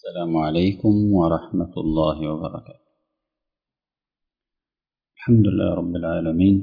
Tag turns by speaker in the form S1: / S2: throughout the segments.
S1: السلام عليكم ورحمة الله وبركاته الحمد لله رب العالمين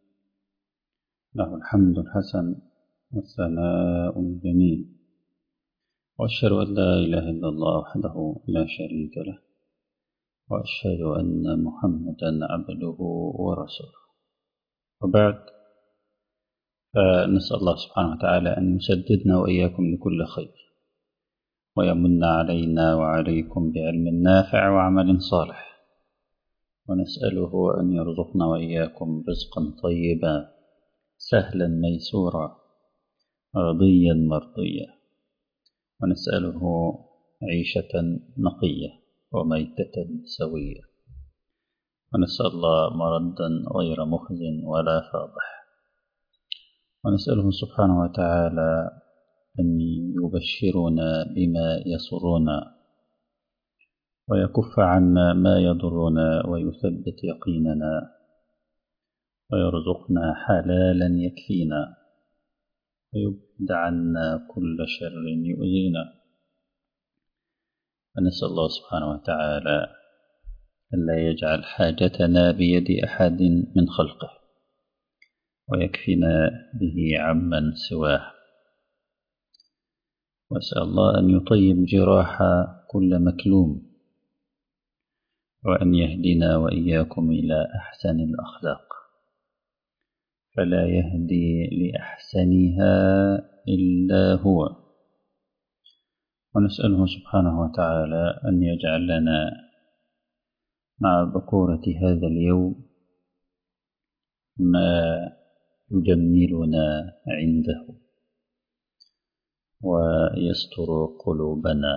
S1: له الحمد الحسن والثناء الجميل وأشهد أن لا إله إلا الله وحده لا شريك له وأشهد أن محمدا عبده ورسوله وبعد فنسأل الله سبحانه وتعالى أن يسددنا وإياكم لكل خير ويمن علينا وعليكم بعلم نافع وعمل صالح ونسأله أن يرزقنا وإياكم رزقا طيبا سهلا ميسورا رضيا مرضيا ونسأله عيشة نقية وميتة سوية ونسأل الله مردا غير مخز ولا فاضح ونسأله سبحانه وتعالى أن يبشرنا بما يسرنا ويكف عنا ما يضرنا ويثبت يقيننا ويرزقنا حلالا يكفينا ويبعد عنا كل شر يؤذينا ونسأل الله سبحانه وتعالى ألا يجعل حاجتنا بيد أحد من خلقه ويكفينا به عمن سواه وأسأل الله أن يطيب جراح كل مكلوم وأن يهدنا وإياكم إلى أحسن الأخلاق فلا يهدي لأحسنها إلا هو ونسأله سبحانه وتعالى أن يجعل لنا مع بكورة هذا اليوم ما يجملنا عنده ويستر قلوبنا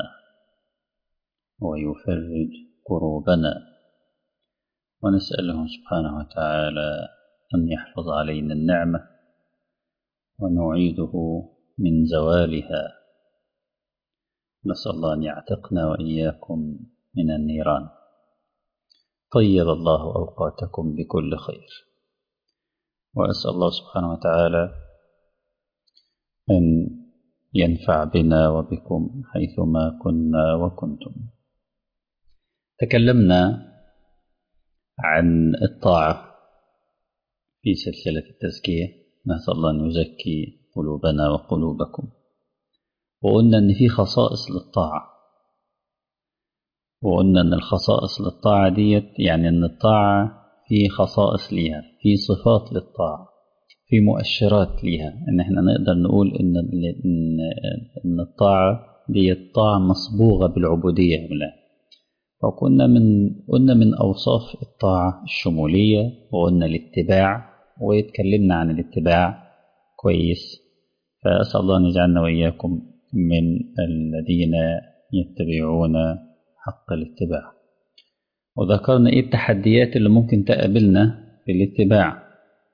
S1: ويفرج كروبنا ونسأله سبحانه وتعالى أن يحفظ علينا النعمة ونعيده من زوالها نسأل الله أن يعتقنا وإياكم من النيران طيب الله أوقاتكم بكل خير وأسأل الله سبحانه وتعالى أن ينفع بنا وبكم حيثما كنا وكنتم تكلمنا عن الطاعة في سلسلة التزكية نسأل الله أن يزكي قلوبنا وقلوبكم وقلنا أن في خصائص للطاعة وقلنا أن الخصائص للطاعة ديت يعني أن الطاعة في خصائص ليها في صفات للطاعة في مؤشرات ليها ان احنا نقدر نقول ان ان, إن الطاعه دي الطاعه مصبوغه بالعبوديه لله فقلنا من قلنا من اوصاف الطاعه الشموليه وقلنا الاتباع واتكلمنا عن الاتباع كويس فاسال الله ان يجعلنا واياكم من الذين يتبعون حق الاتباع وذكرنا ايه التحديات اللي ممكن تقابلنا في الاتباع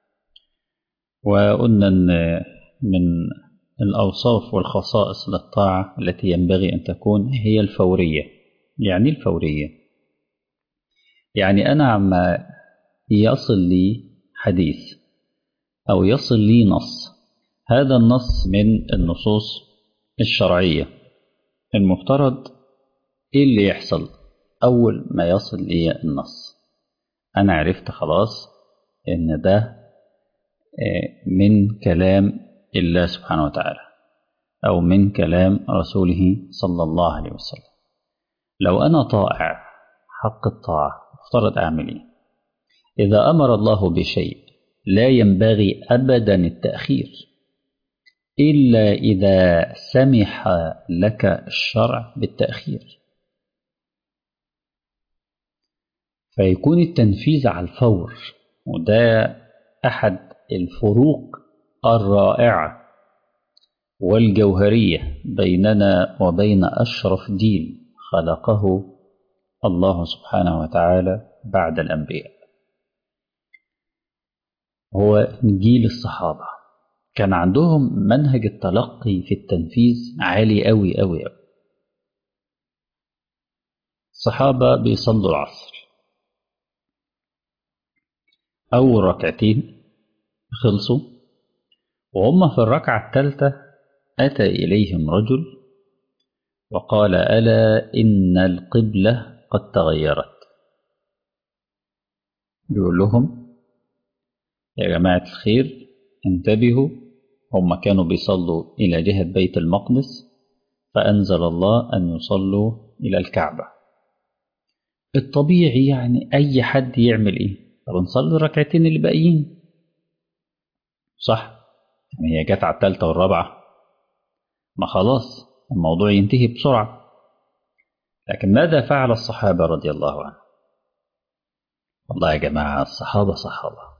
S1: وقلنا أن من الأوصاف والخصائص للطاعة التي ينبغي أن تكون هي الفورية يعني الفورية يعني أنا عما يصل لي حديث أو يصل لي نص هذا النص من النصوص الشرعية المفترض إيه اللي يحصل أول ما يصل لي النص أنا عرفت خلاص إن ده من كلام الله سبحانه وتعالى أو من كلام رسوله صلى الله عليه وسلم لو أنا طائع حق الطاعة افترض أعمل إيه إذا أمر الله بشيء لا ينبغي أبدا التأخير إلا إذا سمح لك الشرع بالتأخير فيكون التنفيذ على الفور وده أحد الفروق الرائعة والجوهرية بيننا وبين أشرف دين خلقه الله سبحانه وتعالى بعد الأنبياء هو جيل الصحابة كان عندهم منهج التلقي في التنفيذ عالي أوي أوي أوي الصحابة بيصلوا العصر أول ركعتين خلصوا وهم في الركعة الثالثة أتى إليهم رجل وقال ألا إن القبلة قد تغيرت بيقول لهم يا جماعة الخير انتبهوا هم كانوا بيصلوا إلى جهة بيت المقدس فأنزل الله أن يصلوا إلى الكعبة الطبيعي يعني أي حد يعمل إيه طب نصلي الركعتين اللي باقيين صح يعني هي جت على الثالثة والرابعة ما خلاص الموضوع ينتهي بسرعة لكن ماذا فعل الصحابة رضي الله عنهم والله يا جماعة الصحابة صحابة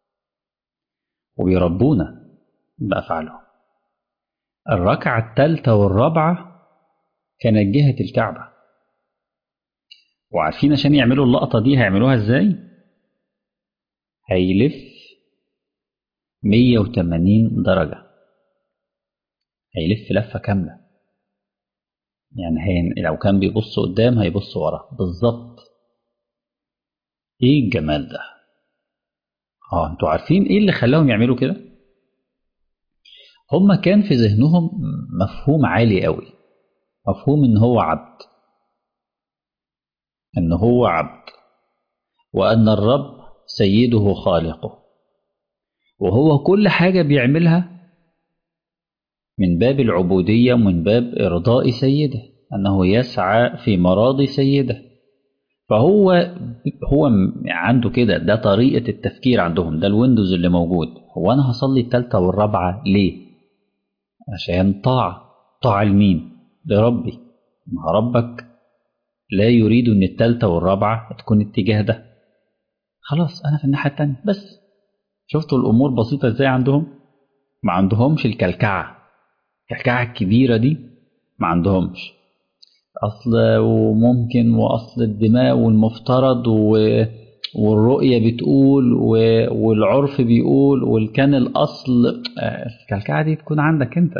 S1: وبيربونا بأفعالهم الركعة الثالثة والرابعة كانت جهة الكعبة وعارفين عشان يعملوا اللقطة دي هيعملوها ازاي هيلف 180 درجة هيلف لفة كاملة يعني هي لو كان بيبص قدام هيبص ورا بالظبط ايه الجمال ده اه انتوا عارفين ايه اللي خلاهم يعملوا كده هما كان في ذهنهم مفهوم عالي قوي مفهوم ان هو عبد ان هو عبد وان الرب سيده خالقه وهو كل حاجة بيعملها من باب العبودية ومن باب إرضاء سيده أنه يسعى في مراضي سيده فهو هو عنده كده ده طريقة التفكير عندهم ده الويندوز اللي موجود هو أنا هصلي التالتة والرابعة ليه؟ عشان طاعة طاعة لمين؟ لربي ما ربك لا يريد ان التالتة والرابعة تكون اتجاه ده خلاص انا في الناحية التانية بس شفتوا الامور بسيطة ازاي عندهم ما عندهمش الكلكعة الكلكعة الكبيرة دي ما عندهمش اصل وممكن واصل الدماء والمفترض و... والرؤية بتقول و... والعرف بيقول والكان الاصل الكلكعة دي تكون عندك انت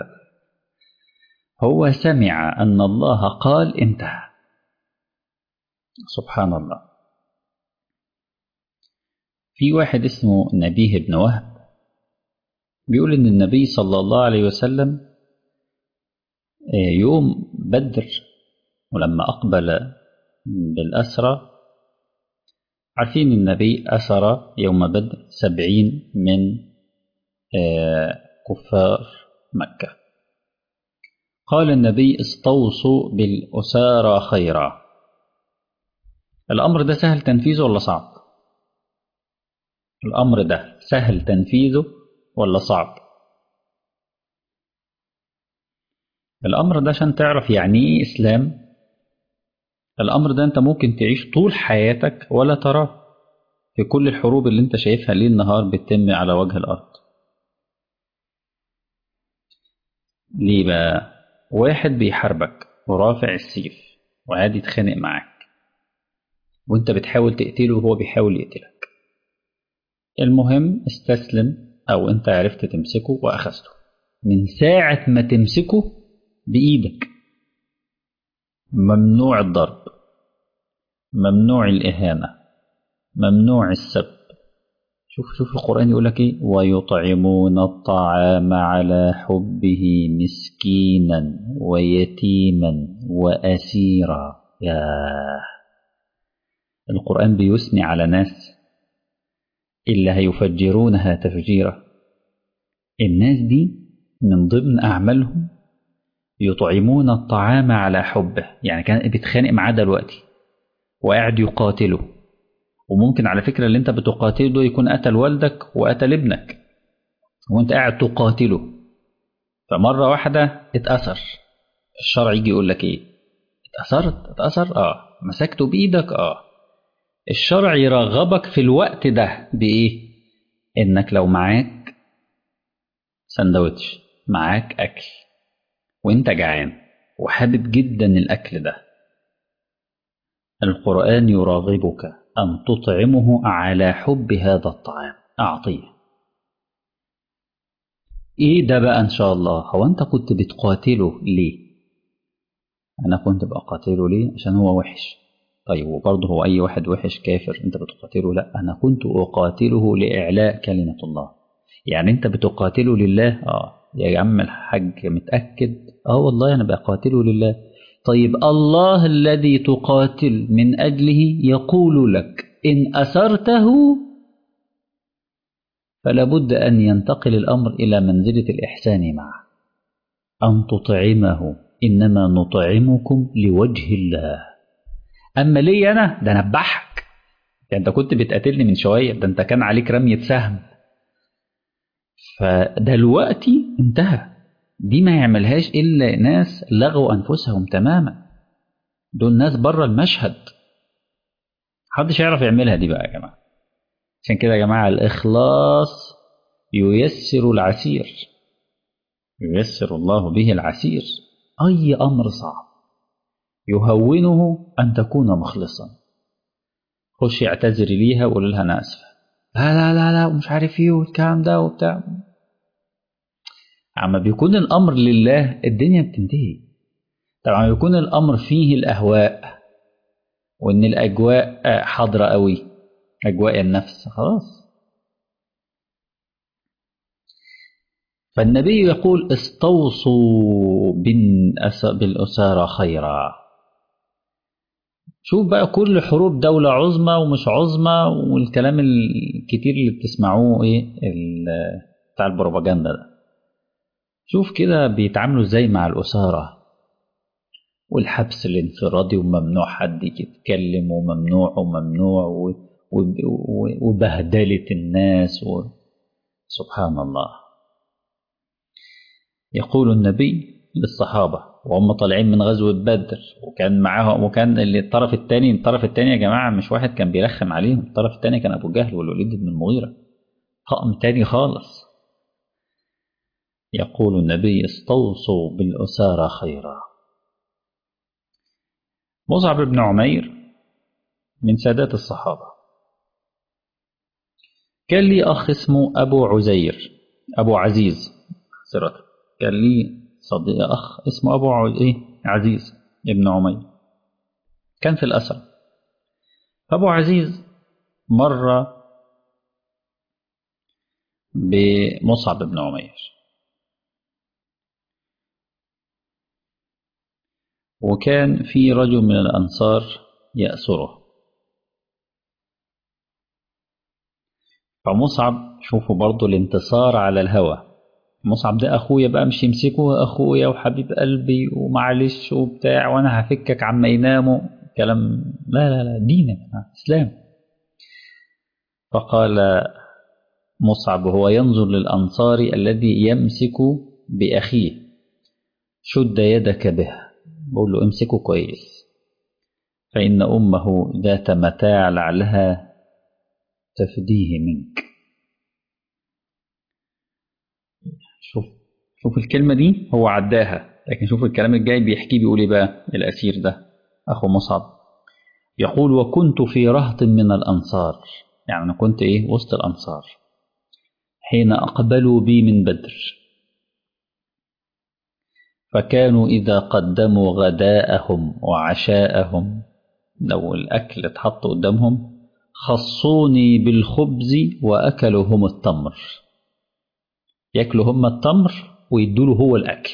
S1: هو سمع ان الله قال انتهى سبحان الله في واحد اسمه نبيه بن وهب بيقول ان النبي صلى الله عليه وسلم يوم بدر ولما اقبل بالاسرى عارفين النبي اسر يوم بدر سبعين من كفار مكه قال النبي استوصوا بالاسارى خيرا الأمر ده سهل تنفيذه ولا صعب؟ الأمر ده سهل تنفيذه ولا صعب؟ الأمر ده عشان تعرف يعني إيه إسلام الأمر ده أنت ممكن تعيش طول حياتك ولا تراه في كل الحروب اللي أنت شايفها ليل نهار بتتم على وجه الأرض ليه بقى؟ واحد بيحاربك ورافع السيف وقاعد يتخانق معاك وانت بتحاول تقتله وهو بيحاول يقتلك المهم استسلم او انت عرفت تمسكه واخذته من ساعة ما تمسكه بإيدك ممنوع الضرب ممنوع الإهانة ممنوع السب شوف شوف القرآن يقول لك ايه ويطعمون الطعام على حبه مسكينا ويتيما وأسيرا ياه القرآن بيثني على ناس إلا هيفجرونها تفجيرا الناس دي من ضمن أعمالهم يطعمون الطعام على حبه يعني كان بيتخانق معاه دلوقتي وقاعد يقاتله وممكن على فكرة اللي انت بتقاتله ده يكون قتل والدك وقتل ابنك وانت قاعد تقاتله فمرة واحدة اتأثر الشرع يجي يقول لك ايه اتأثرت اتأثر اه مسكته بإيدك اه الشرع يرغبك في الوقت ده بإيه إنك لو معاك سندوتش معاك أكل وإنت جعان وحابب جدا الأكل ده القرآن يراغبك أن تطعمه على حب هذا الطعام أعطيه إيه ده بقى إن شاء الله هو أنت كنت بتقاتله ليه أنا كنت بقاتله ليه عشان هو وحش طيب وبرضه هو أي واحد وحش كافر أنت بتقاتله لا أنا كنت أقاتله لإعلاء كلمة الله يعني أنت بتقاتله لله آه يا عم الحاج متأكد آه والله أنا بقاتله لله طيب الله الذي تقاتل من أجله يقول لك إن أسرته فلا بد أن ينتقل الأمر إلى منزلة الإحسان معه أن تطعمه إنما نطعمكم لوجه الله أما لي أنا ده نبحك ده أنت كنت بتقاتلني من شوية ده أنت كان عليك رمية سهم فدلوقتي انتهى دي ما يعملهاش إلا ناس لغوا أنفسهم تماما دول ناس بره المشهد محدش يعرف يعملها دي بقى يا جماعة عشان كده يا جماعة الإخلاص ييسر العسير ييسر الله به العسير أي أمر صعب يهونه أن تكون مخلصا خش اعتذري ليها وقول لها أنا آسفة لا لا لا لا ومش عارف ايه والكلام ده وبتاع عما بيكون الأمر لله الدنيا بتنتهي طبعا بيكون الأمر فيه الأهواء وإن الأجواء حاضرة قوي أجواء النفس خلاص فالنبي يقول استوصوا بالأسارى خيرا شوف بقى كل حروب دولة عظمى ومش عظمى والكلام الكتير اللي بتسمعوه ايه بتاع البروباجندا ده شوف كده بيتعاملوا ازاي مع الأسارة والحبس الانفرادي وممنوع حد يتكلم وممنوع وممنوع وبهدلة الناس و... سبحان الله يقول النبي للصحابة وهم طالعين من غزوة بدر وكان معاهم وكان اللي الطرف الثاني الطرف الثاني يا جماعة مش واحد كان بيرخم عليهم الطرف الثاني كان أبو جهل والوليد بن المغيرة طقم تاني خالص يقول النبي استوصوا بالأسارى خيرا مصعب بن عمير من سادات الصحابة كان لي أخ اسمه أبو عزير أبو عزيز سرت كان لي صديق أخ اسمه أبو إيه عزيز ابن عمير كان في الأسر أبو عزيز مر بمصعب بن عمير وكان في رجل من الأنصار يأسره فمصعب شوفوا برضو الانتصار على الهوى مصعب ده أخويا بقى مش يمسكه أخويا وحبيب قلبي ومعلش وبتاع وأنا هفكك عما يناموا كلام لا لا لا دينك إسلام فقال مصعب وهو ينظر للأنصاري الذي يمسك بأخيه شد يدك به بقول له امسكه كويس فإن أمه ذات متاع لعلها تفديه منك شوف شوف الكلمة دي هو عداها لكن شوف الكلام الجاي بيحكي بيقول ايه بقى الأسير ده أخو مصعب يقول وكنت في رهط من الأنصار يعني أنا كنت إيه وسط الأنصار حين أقبلوا بي من بدر فكانوا إذا قدموا غداءهم وعشاءهم لو الأكل اتحط قدامهم خصوني بالخبز وأكلوا هم التمر ياكلوا هم التمر ويدوله هو الأكل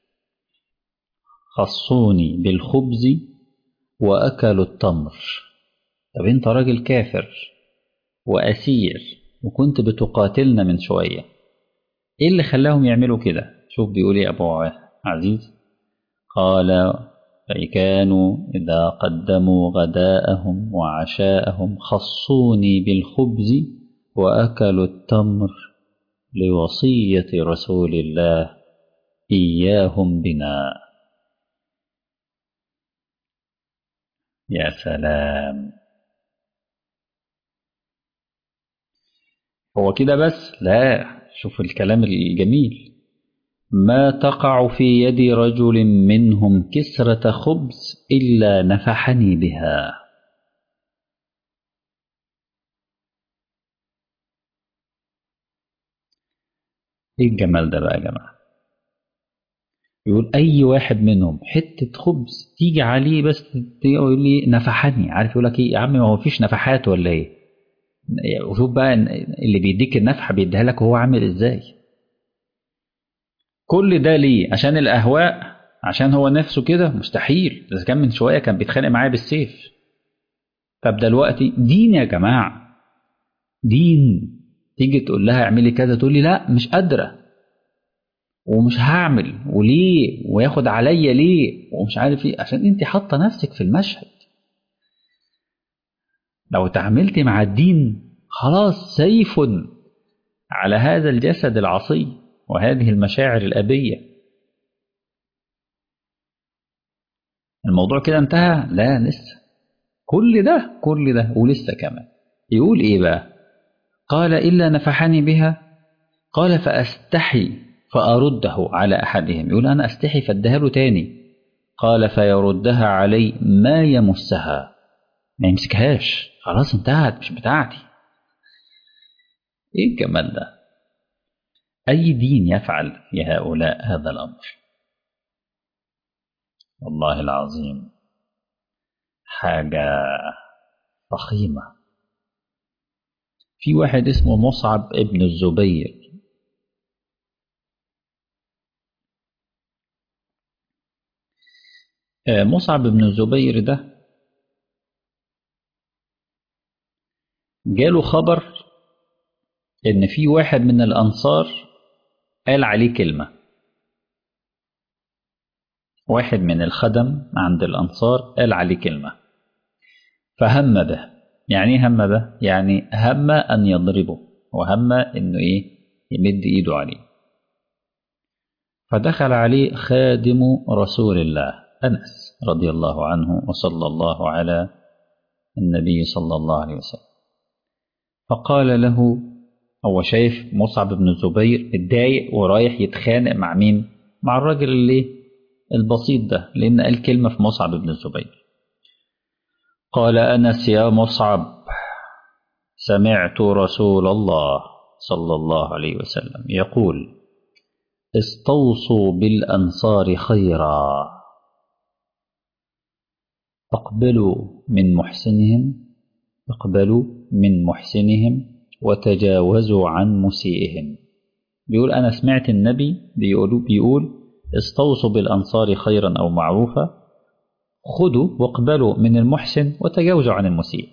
S1: خصوني بالخبز وأكلوا التمر طب أنت راجل كافر وأسير وكنت بتقاتلنا من شوية إيه اللي خلاهم يعملوا كده شوف بيقول إيه أبو عزيز قال فكانوا إذا قدموا غداءهم وعشاءهم خصوني بالخبز وأكلوا التمر لوصية رسول الله إياهم بنا يا سلام هو كده بس لا شوف الكلام الجميل ما تقع في يد رجل منهم كسرة خبز إلا نفحني بها ايه الجمال ده بقى يا جماعة يقول اي واحد منهم حتة خبز تيجي عليه بس يقول لي نفحني عارف يقول لك ايه يا عم ما هو فيش نفحات ولا ايه وشوف بقى اللي بيديك النفحة بيديها لك وهو عامل ازاي كل ده ليه عشان الاهواء عشان هو نفسه كده مستحيل إذا كان من شوية كان بيتخانق معايا بالسيف طب دلوقتي دين يا جماعة دين تيجي تقول لها اعملي كذا تقول لي لا مش قادرة ومش هعمل وليه وياخد عليا ليه ومش عارف ايه عشان انت حاطة نفسك في المشهد لو تعاملتي مع الدين خلاص سيف على هذا الجسد العصي وهذه المشاعر الأبية الموضوع كده انتهى لا لسه كل ده كل ده ولسه كمان يقول ايه بقى قال إلا نفحني بها قال فأستحي فأرده على أحدهم يقول أنا أستحي فاديها له تاني قال فيردها علي ما يمسها ما يمسكهاش خلاص انتهت مش بتاعتي ايه الجمال ده أي دين يفعل في هؤلاء هذا الأمر والله العظيم حاجة فخيمة في واحد اسمه مصعب ابن الزبير مصعب بن الزبير ده جاله خبر ان في واحد من الانصار قال عليه كلمه واحد من الخدم عند الانصار قال عليه كلمه فهم به يعني ايه هم به يعني هم ان يضربه وهم انه ايه يمد ايده عليه فدخل عليه خادم رسول الله انس رضي الله عنه وصلى الله على النبي صلى الله عليه وسلم فقال له هو شايف مصعب بن الزبير اتضايق ورايح يتخانق مع مين مع الراجل اللي البسيط ده لان قال كلمه في مصعب بن الزبير قال انس يا مصعب سمعت رسول الله صلى الله عليه وسلم يقول استوصوا بالانصار خيرا اقبلوا من محسنهم اقبلوا من محسنهم وتجاوزوا عن مسيئهم بيقول أنا سمعت النبي بيقول, بيقول استوصوا بالأنصار خيرا أو معروفا خذوا واقبلوا من المحسن وتجاوزوا عن المسيء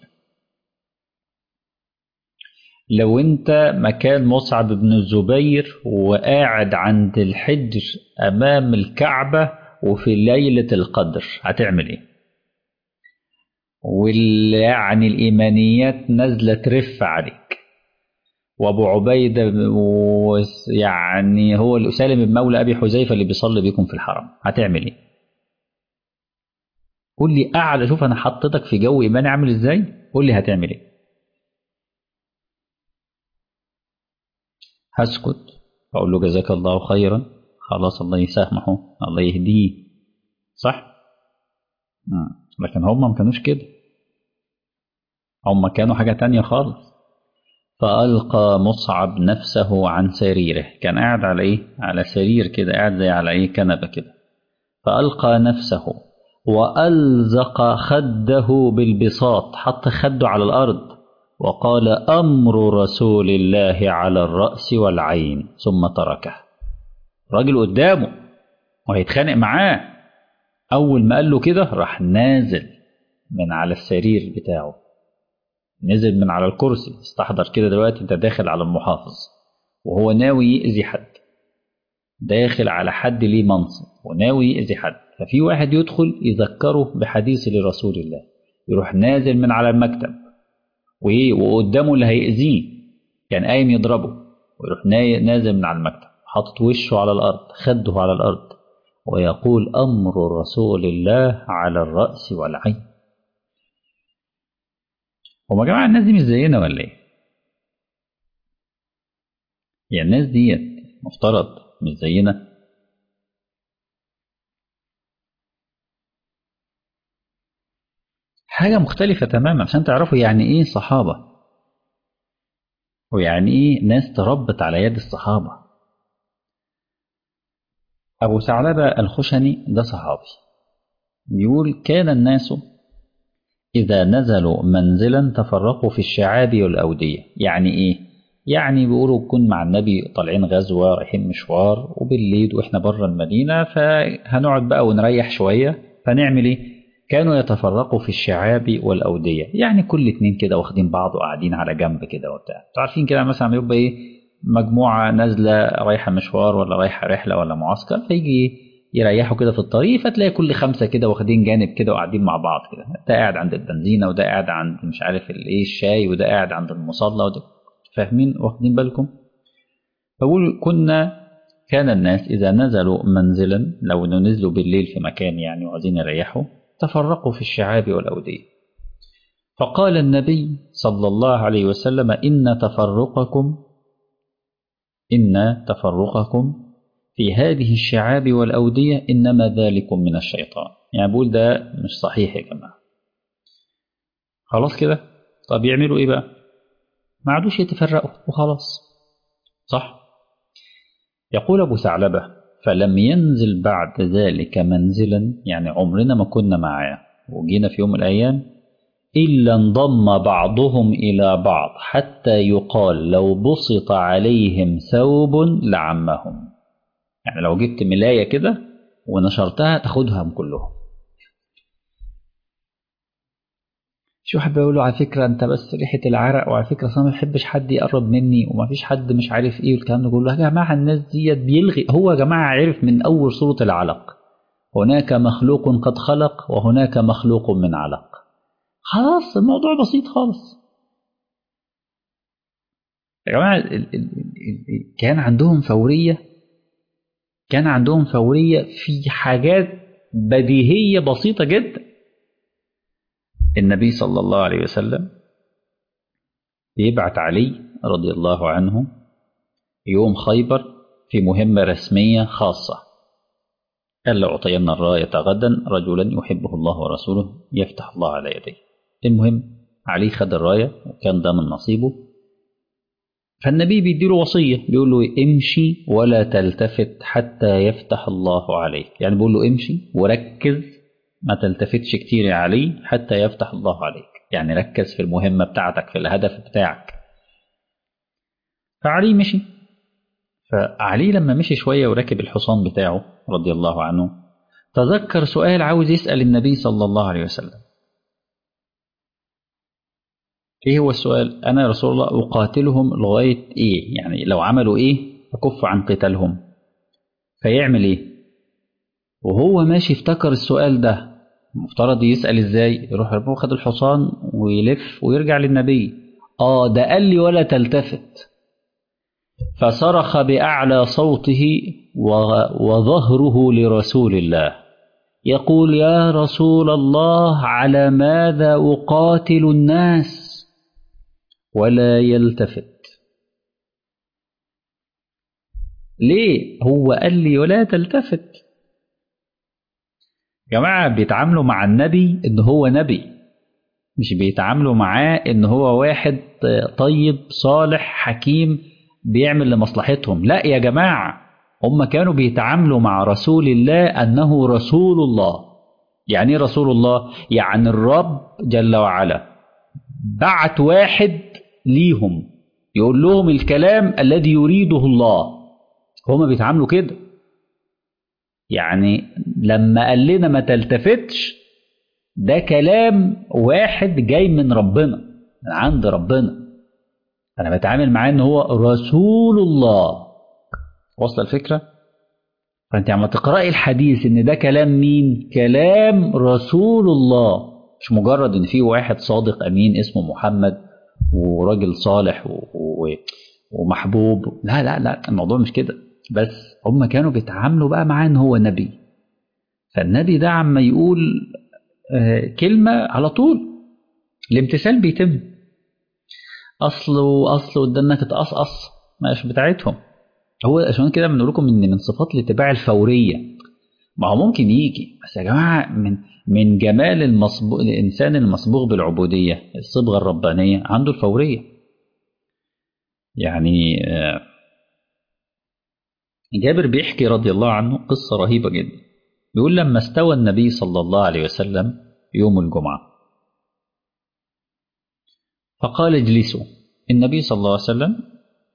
S1: لو انت مكان مصعب بن الزبير وقاعد عند الحجر أمام الكعبة وفي ليلة القدر هتعمل ايه واللي يعني الإيمانيات نازلة ترف عليك وأبو عبيدة يعني هو سالم بن مولى أبي حذيفة اللي بيصلي بيكم في الحرم هتعمل إيه؟ قول لي أعلى شوف أنا حطيتك في جو إيماني عامل إزاي؟ قول لي هتعمل إيه؟ هسكت أقول له جزاك الله خيرا خلاص الله يسامحه الله يهديه صح؟ مم. لكن هم ما كانوش كده هم كانوا حاجة تانية خالص فألقى مصعب نفسه عن سريره كان قاعد على إيه؟ على سرير كده قاعد زي على إيه كنبة كده فألقى نفسه وألزق خده بالبساط حط خده على الأرض وقال أمر رسول الله على الرأس والعين ثم تركه راجل قدامه وهيتخانق معاه أول ما قال له كده راح نازل من على السرير بتاعه نزل من على الكرسي استحضر كده دلوقتي انت داخل على المحافظ وهو ناوي يأذي حد داخل على حد ليه منصب وناوي يأذي حد ففي واحد يدخل يذكره بحديث لرسول الله يروح نازل من على المكتب وايه وقدامه اللي هيأذيه كان قايم يضربه ويروح نازل من على المكتب حاطط وشه على الأرض خده على الأرض ويقول أمر رسول الله على الرأس والعين هما يا جماعة الناس دي مش زينا ولا ايه؟ يعني الناس ديت مفترض مش زينا حاجة مختلفة تماما عشان تعرفوا يعني ايه صحابة ويعني ايه ناس تربت على يد الصحابة أبو ثعلبة الخشني ده صحابي يقول كان الناس إذا نزلوا منزلا تفرقوا في الشعاب والأودية يعني إيه؟ يعني بيقولوا نكون مع النبي طالعين غزوة رايحين مشوار وبالليل واحنا بره المدينة فهنقعد بقى ونريح شوية فنعمل ايه كانوا يتفرقوا في الشعاب والأودية يعني كل اتنين كده واخدين بعض وقاعدين على جنب كده وبتاع انتوا عارفين كده مثلا يبقى ايه مجموعة نازلة رايحة مشوار ولا رايحة رحلة ولا معسكر فيجي يريحوا كده في الطريق فتلاقي كل خمسة كده واخدين جانب كده وقاعدين مع بعض كده ده قاعد عند البنزينة وده قاعد عند مش عارف الايه الشاي وده قاعد عند المصلى وده فاهمين واخدين بالكم فقول كنا كان الناس إذا نزلوا منزلا لو نزلوا بالليل في مكان يعني وعايزين يريحوا تفرقوا في الشعاب والأودية فقال النبي صلى الله عليه وسلم إن تفرقكم إن تفرقكم في هذه الشعاب والأودية إنما ذلكم من الشيطان يعني بقول ده مش صحيح يا جماعة خلاص كده طب يعملوا إيه بقى ما عادوش يتفرقوا وخلاص صح يقول أبو ثعلبة فلم ينزل بعد ذلك منزلا يعني عمرنا ما كنا معاه وجينا في يوم من الأيام إلا انضم بعضهم إلى بعض حتى يقال لو بسط عليهم ثوب لعمهم يعني لو جبت ملاية كده ونشرتها تاخدهم كلهم شو حابب اقول له على فكره انت بس ريحه العرق وعلى فكره انا ما بحبش حد يقرب مني وما فيش حد مش عارف ايه والكلام ده كله يا جماعه الناس ديت بيلغي هو يا جماعه عرف من اول سوره العلق هناك مخلوق قد خلق وهناك مخلوق من علق خلاص الموضوع بسيط خالص يا جماعه ال ال ال كان عندهم فوريه كان عندهم فوريه في حاجات بديهيه بسيطه جدا النبي صلى الله عليه وسلم بيبعت علي رضي الله عنه يوم خيبر في مهمة رسمية خاصة قال لأعطين الراية غدا رجلا يحبه الله ورسوله يفتح الله على يديه المهم علي خد الراية وكان ده من نصيبه فالنبي بيديله وصية بيقول له امشي ولا تلتفت حتى يفتح الله عليك يعني بيقول له امشي وركز ما تلتفتش كتير يا علي حتى يفتح الله عليك يعني ركز في المهمة بتاعتك في الهدف بتاعك فعلي مشي فعلي لما مشي شوية وركب الحصان بتاعه رضي الله عنه تذكر سؤال عاوز يسأل النبي صلى الله عليه وسلم ايه هو السؤال انا يا رسول الله اقاتلهم لغاية ايه يعني لو عملوا ايه اكف عن قتالهم فيعمل ايه وهو ماشي افتكر السؤال ده المفترض يسأل ازاي يروح واخد الحصان ويلف ويرجع للنبي اه ده قال لي ولا تلتفت فصرخ بأعلى صوته وظهره لرسول الله يقول يا رسول الله على ماذا أقاتل الناس ولا يلتفت ليه هو قال لي ولا تلتفت جماعة بيتعاملوا مع النبي إن هو نبي مش بيتعاملوا معاه إن هو واحد طيب صالح حكيم بيعمل لمصلحتهم لا يا جماعة هم كانوا بيتعاملوا مع رسول الله أنه رسول الله يعني ايه رسول الله يعني الرب جل وعلا بعت واحد ليهم يقول لهم الكلام الذي يريده الله هما بيتعاملوا كده يعني لما قال لنا ما تلتفتش ده كلام واحد جاي من ربنا من عند ربنا انا بتعامل معاه ان هو رسول الله واصله الفكره فانت عم تقراي الحديث ان ده كلام مين كلام رسول الله مش مجرد ان في واحد صادق امين اسمه محمد وراجل صالح و... و... ومحبوب لا لا لا الموضوع مش كده بس هم كانوا بيتعاملوا بقى معاه ان هو نبي فالنبي ده عما يقول آه كلمة على طول الامتثال بيتم أصله أصله ده إنك تقصقص مش بتاعتهم هو عشان كده بنقول لكم إن من صفات الاتباع الفورية ما هو ممكن يجي بس يا جماعة من من جمال المصبوغ الإنسان المصبوغ بالعبودية الصبغة الربانية عنده الفورية يعني آه جابر بيحكي رضي الله عنه قصة رهيبة جدا بيقول لما استوى النبي صلى الله عليه وسلم يوم الجمعة فقال اجلسوا النبي صلى الله عليه وسلم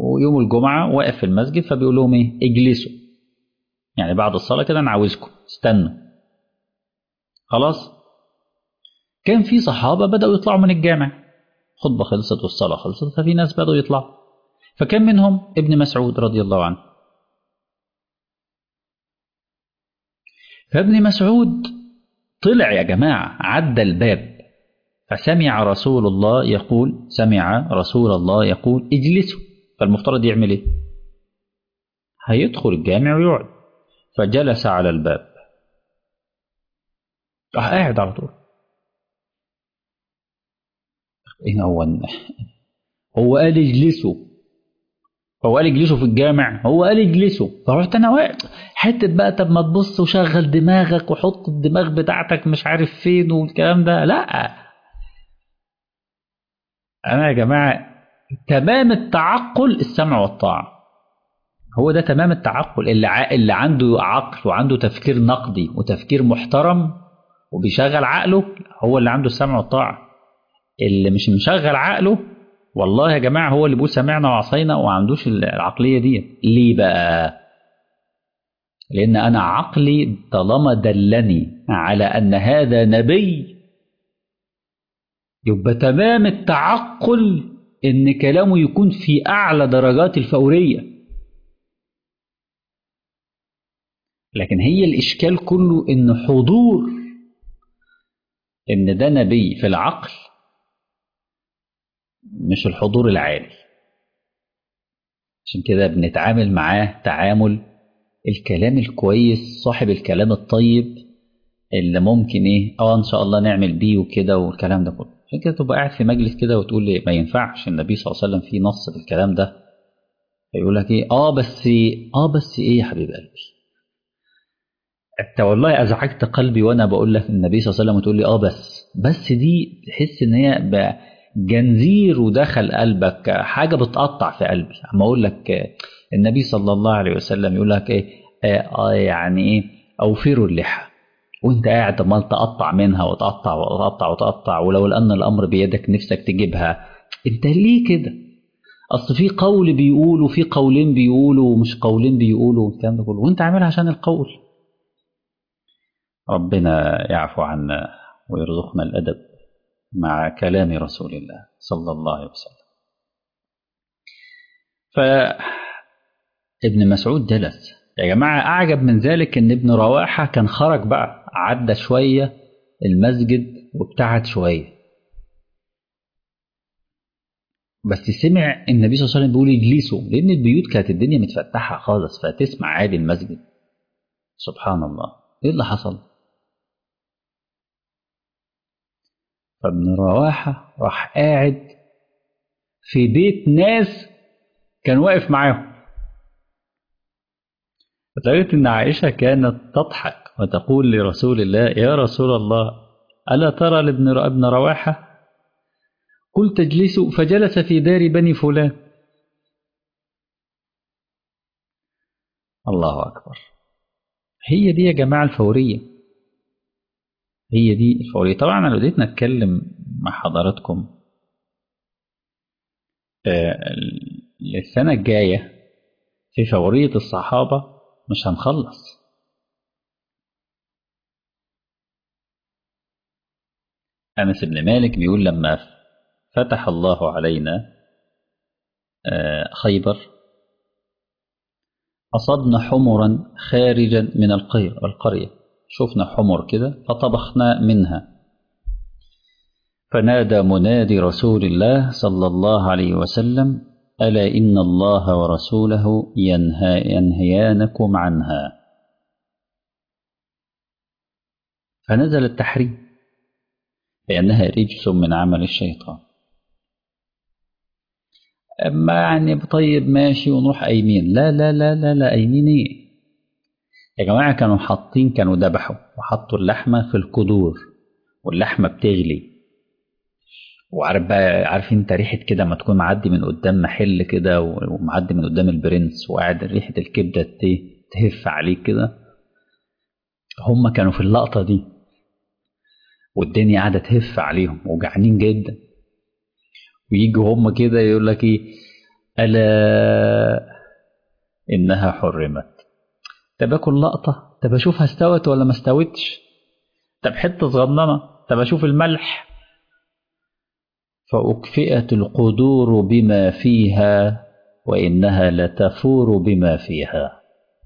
S1: ويوم الجمعة واقف في المسجد فبيقول لهم إيه اجلسوا يعني بعد الصلاة كده أنا عاوزكم استنوا خلاص كان في صحابة بدأوا يطلعوا من الجامع خطبة خلصت والصلاة خلصت ففي ناس بدأوا يطلعوا فكان منهم ابن مسعود رضي الله عنه فابن مسعود طلع يا جماعة عدى الباب فسمع رسول الله يقول سمع رسول الله يقول اجلسوا فالمفترض يعمل ايه هيدخل الجامع ويقعد فجلس على الباب راح قاعد على طول ايه هو هو قال اجلسوا هو قال اجلسوا في الجامع هو قال اجلسوا فرحت انا واقف حته بقى طب ما تبص وشغل دماغك وحط الدماغ بتاعتك مش عارف فين والكلام ده لا انا يا جماعه تمام التعقل السمع والطاعه هو ده تمام التعقل اللي ع... اللي عنده عقل وعنده تفكير نقدي وتفكير محترم وبيشغل عقله هو اللي عنده السمع والطاعه اللي مش مشغل عقله والله يا جماعه هو اللي بيقول سمعنا وعصينا وما عندوش العقليه دي ليه بقى لان انا عقلي طالما دلني على ان هذا نبي يبقى تمام التعقل ان كلامه يكون في اعلى درجات الفوريه لكن هي الاشكال كله ان حضور ان ده نبي في العقل مش الحضور العالي عشان كده بنتعامل معاه تعامل الكلام الكويس صاحب الكلام الطيب اللي ممكن ايه اه ان شاء الله نعمل بيه وكده والكلام ده كله عشان كده تبقى قاعد في مجلس كده وتقول لي ما ينفعش النبي صلى الله عليه وسلم في نص في الكلام ده فيقول لك ايه اه بس اه بس ايه يا حبيب قلبي انت والله ازعجت قلبي وانا بقول لك النبي صلى الله عليه وسلم وتقول لي اه بس بس دي تحس ان هي جنزير ودخل قلبك حاجه بتقطع في قلبي اما اقول لك النبي صلى الله عليه وسلم يقول لك ايه آه يعني ايه اوفروا اللحى وانت قاعد عمال تقطع منها وتقطع وتقطع وتقطع ولو ان الامر بيدك نفسك تجيبها انت ليه كده اصل في قول بيقول وفي قولين بيقولوا ومش قولين بيقولوا والكلام ده كله وانت عاملها عشان القول ربنا يعفو عنا ويرزقنا الادب مع كلام رسول الله صلى الله عليه وسلم فابن مسعود جلس يا جماعة أعجب من ذلك إن ابن رواحة كان خرج بقى عدى شوية المسجد وابتعد شوية بس سمع النبي صلى الله عليه وسلم بيقول اجلسوا لأن البيوت كانت الدنيا متفتحة خالص فتسمع عادي المسجد سبحان الله إيه اللي حصل؟ فابن رواحة راح قاعد في بيت ناس كان واقف معاهم لدرجة إن عائشة كانت تضحك وتقول لرسول الله يا رسول الله ألا ترى لابن ابن رواحة قلت اجلسوا فجلس في دار بني فلان الله أكبر هي دي يا جماعة الفورية هي دي الفورية طبعا أنا بديت نتكلم مع حضراتكم السنة الجاية في فورية الصحابة مش هنخلص أنس بن مالك بيقول لما فتح الله علينا خيبر أصبنا حمرا خارجا من القرية شفنا حمر كده فطبخنا منها فنادى منادي رسول الله صلى الله عليه وسلم ألا إن الله ورسوله ينهى ينهيانكم عنها فنزل التحريم لأنها رجس من عمل الشيطان أما يعني طيب ماشي ونروح أيمين لا لا لا لا لا أيمين إيه يا جماعة كانوا حاطين كانوا ذبحوا وحطوا اللحمة في القدور واللحمة بتغلي وعارف بقى عارف انت ريحة كده ما تكون معدي من قدام محل كده ومعدي من قدام البرنس وقاعد ريحة الكبدة تهف عليك كده هم كانوا في اللقطة دي والدنيا قاعدة تهف عليهم وجعانين جدا ويجوا هم كده يقول لك ايه ألا إنها حرمت طب آكل لقطة طب أشوفها استوت ولا ما استوتش طب حتة صغننة طب أشوف الملح فأكفئت القدور بما فيها وإنها لتفور بما فيها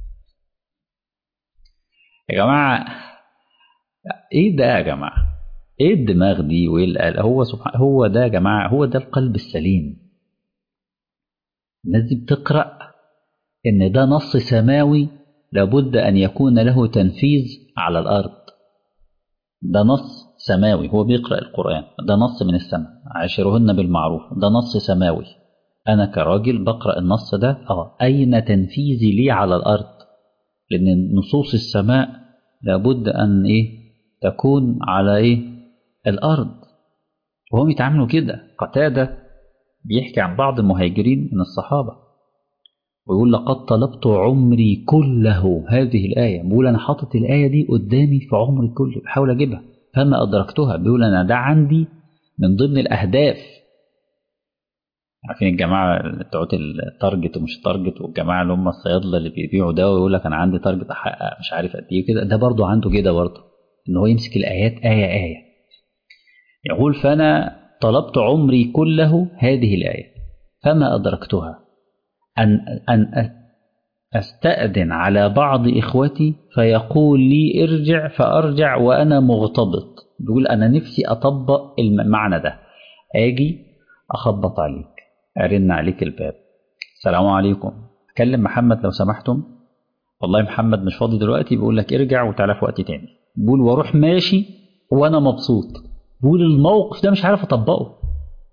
S1: يا جماعة إيه ده يا جماعة إيه الدماغ دي وإيه القلب هو سبحان هو ده يا جماعة هو ده القلب السليم الناس دي بتقرأ إن ده نص سماوي لابد أن يكون له تنفيذ على الأرض ده نص سماوي هو بيقرأ القرآن ده نص من السماء عاشرهن بالمعروف ده نص سماوي أنا كراجل بقرأ النص ده آه أين تنفيذي لي على الأرض لأن نصوص السماء لابد أن إيه تكون على إيه الأرض وهم يتعاملوا كده قتادة بيحكي عن بعض المهاجرين من الصحابة ويقول لقد طلبت عمري كله هذه الآية بيقول أنا حاطط الآية دي قدامي في عمري كله بحاول أجيبها فما أدركتها بيقول أنا ده عندي من ضمن الأهداف عارفين الجماعة بتوع التارجت ومش التارجت والجماعة اللي هم الصيادلة اللي بيبيعوا ده ويقول لك أنا عندي تارجت أحقق مش عارف قد إيه كده ده برضه عنده كده برضه إن هو يمسك الآيات آية آية يقول فأنا طلبت عمري كله هذه الآية فما أدركتها أن أن أستأذن على بعض إخوتي فيقول لي ارجع فأرجع وأنا مغتبط بيقول أنا نفسي أطبق المعنى ده أجي أخبط عليك أرن عليك الباب السلام عليكم أكلم محمد لو سمحتم والله محمد مش فاضي دلوقتي بيقول لك ارجع وتعالى في وقت تاني بيقول واروح ماشي وأنا مبسوط بيقول الموقف ده مش عارف أطبقه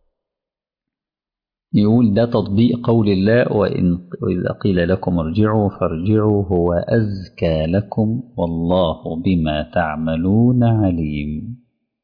S1: يقول ده تطبيق قول الله وإن وإذا قيل لكم ارجعوا فارجعوا هو أزكى لكم والله بما تعملون عليم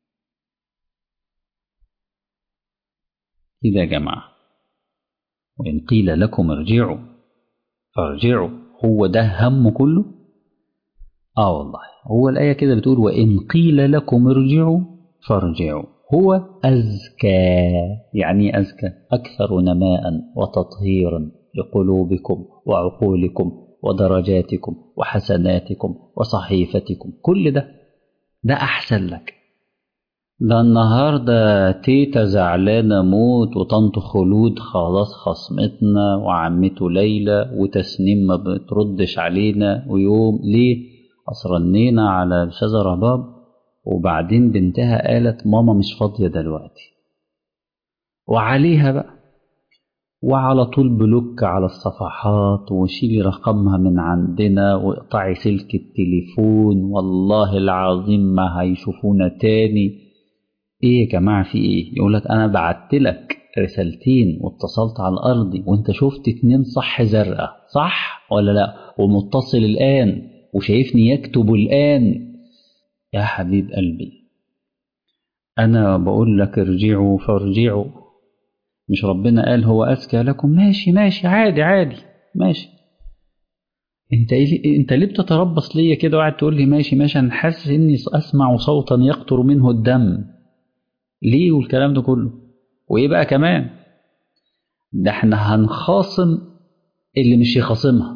S1: كده يا جماعة وإن قيل لكم ارجعوا فارجعوا هو ده هم كله آه والله هو الآية كده بتقول وإن قيل لكم ارجعوا فارجعوا هو أزكى يعني أزكى أكثر نماء وتطهيرا لقلوبكم وعقولكم ودرجاتكم وحسناتكم وصحيفتكم كل ده ده أحسن لك ده النهاردة تيتا زعلانة موت وطنط خلود خلاص خصمتنا وعمته ليلى وتسنيم ما بتردش علينا ويوم ليه أصرنينا على شجرة باب وبعدين بنتها قالت ماما مش فاضية دلوقتي وعليها بقى وعلى طول بلوك على الصفحات وشيلي رقمها من عندنا واقطعي سلك التليفون والله العظيم ما هيشوفونا تاني ايه يا جماعة في ايه يقولك انا بعتلك رسالتين واتصلت على الارض وانت شفت اتنين صح زرقاء صح ولا لا ومتصل الان وشايفني يكتب الان يا حبيب قلبي أنا بقول لك ارجعوا فارجعوا مش ربنا قال هو أزكى لكم ماشي ماشي عادي عادي ماشي انت إيه انت ليه بتتربص ليا كده وقاعد تقول لي ماشي ماشي انا حاسس اني اسمع صوتا يقطر منه الدم ليه والكلام ده كله وايه بقى كمان ده احنا هنخاصم اللي مش يخاصمها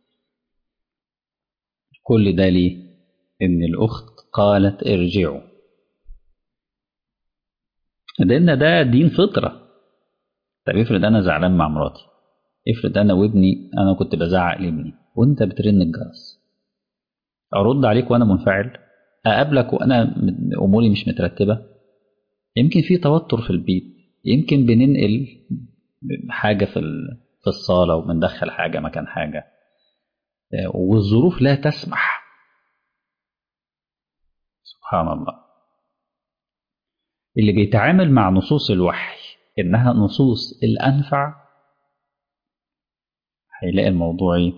S1: كل ده ليه ان الاخت قالت ارجعوا لان ده دين فطره طب افرض انا زعلان مع مراتي افرض انا وابني انا كنت بزعق لابني وانت بترن الجرس ارد عليك وانا منفعل اقابلك وانا اموري مش مترتبه يمكن في توتر في البيت يمكن بننقل حاجه في في الصاله وبندخل حاجه مكان حاجه والظروف لا تسمح سبحان الله اللي بيتعامل مع نصوص الوحي إنها نصوص الأنفع هيلاقي الموضوع ايه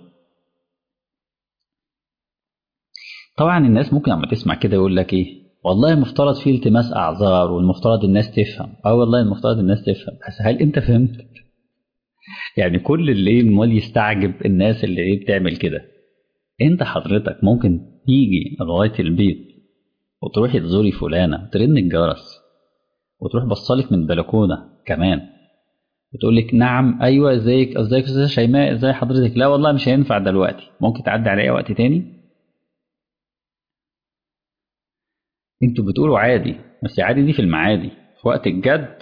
S1: طبعا الناس ممكن لما تسمع كده يقول لك ايه والله المفترض فيه التماس اعذار والمفترض الناس تفهم اه والله المفترض الناس تفهم بس هل انت فهمت يعني كل اللي ايه امال يستعجب الناس اللي ايه بتعمل كده انت حضرتك ممكن تيجي لغايه البيت وتروحي تزوري فلانه ترن الجرس وتروح بصلك من البلكونه كمان بتقول لك نعم ايوه ازيك ازيك يا استاذه شيماء ازي حضرتك لا والله مش هينفع دلوقتي ممكن تعدي عليا وقت تاني انتوا بتقولوا عادي بس عادي دي في المعادي في وقت الجد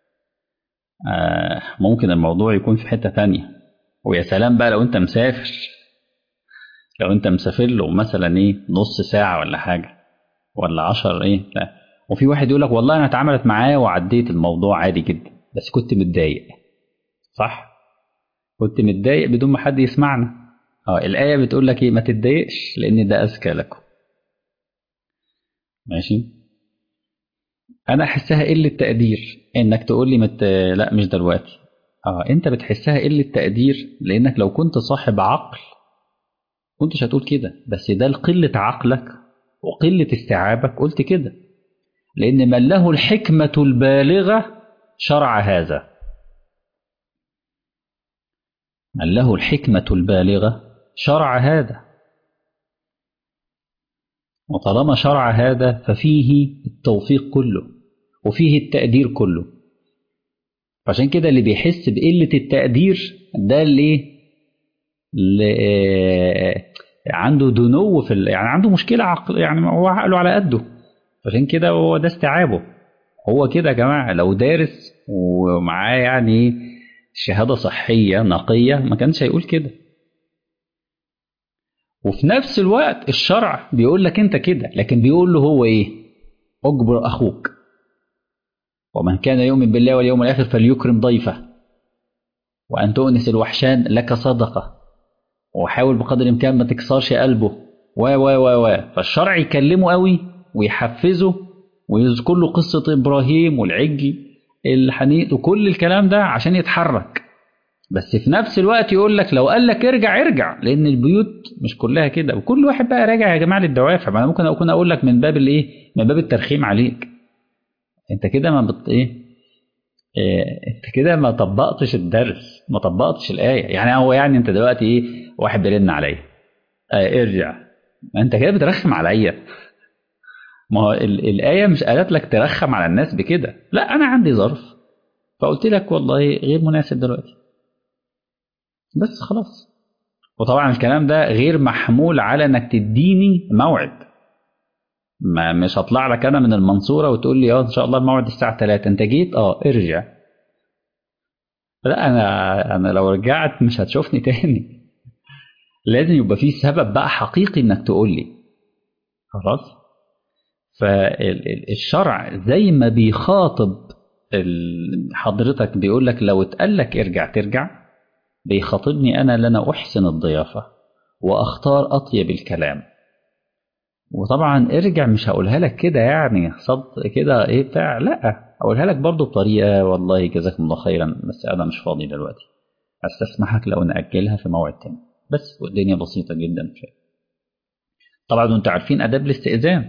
S1: آه ممكن الموضوع يكون في حته تانية ويا سلام بقى لو انت مسافر لو انت مسافر له مثلا ايه نص ساعه ولا حاجه ولا عشر ايه لا وفي واحد يقول لك والله انا اتعاملت معاه وعديت الموضوع عادي جدا بس كنت متضايق صح كنت متضايق بدون ما حد يسمعنا اه الايه بتقول لك ايه ما تتضايقش لان ده اذكى لكم ماشي انا احسها قله تقدير انك تقول لي مت... لا مش دلوقتي اه انت بتحسها قله تقدير لانك لو كنت صاحب عقل كنتش هتقول كده بس ده لقله عقلك وقله استيعابك قلت كده لان من له الحكمه البالغه شرع هذا من له الحكمه البالغه شرع هذا وطالما شرع هذا ففيه التوفيق كله وفيه التقدير كله فعشان كده اللي بيحس بقلة التقدير ده اللي, اللي عنده دنو في ال... يعني عنده مشكلة عقل يعني هو عقله على قده عشان كده هو ده استيعابه هو كده يا جماعة لو دارس ومعاه يعني شهادة صحية نقية ما كانش هيقول كده وفي نفس الوقت الشرع بيقول لك انت كده لكن بيقول له هو ايه اجبر اخوك ومن كان يؤمن بالله واليوم الاخر فليكرم ضيفه وان تؤنس الوحشان لك صدقه وحاول بقدر الامكان ما تكسرش قلبه و و و و فالشرع يكلمه قوي ويحفزه ويذكر له قصه ابراهيم والعجل الحنيط وكل الكلام ده عشان يتحرك بس في نفس الوقت يقول لك لو قال لك ارجع ارجع لان البيوت مش كلها كده وكل واحد بقى راجع يا جماعه للدوافع ما انا ممكن اكون اقول لك من باب الايه من باب الترخيم عليك انت كده ما بت ايه, إيه انت كده ما طبقتش الدرس ما طبقتش الايه يعني هو يعني انت دلوقتي ايه واحد بيرن عليا آه ارجع انت كده بترخم عليا ما هو الايه مش قالت لك ترخم على الناس بكده لا انا عندي ظرف فقلت لك والله غير مناسب دلوقتي بس خلاص وطبعا الكلام ده غير محمول على انك تديني موعد ما مش هطلع لك انا من المنصوره وتقول لي اه ان شاء الله الموعد الساعه 3 انت جيت اه ارجع لا انا انا لو رجعت مش هتشوفني تاني لازم يبقى في سبب بقى حقيقي انك تقول لي خلاص فالشرع زي ما بيخاطب حضرتك بيقول لك لو اتقال لك ارجع ترجع بيخاطبني أنا لنا أحسن الضيافة وأختار أطيب الكلام وطبعا ارجع مش هقولها لك كده يعني صد كده ايه بتاع لا هقولها لك برضو بطريقة والله جزاكم الله خيرا بس أنا مش فاضي دلوقتي أستسمحك لو نأجلها في موعد تاني بس والدنيا بسيطة جدا فيها طبعا انتوا عارفين آداب الاستئذان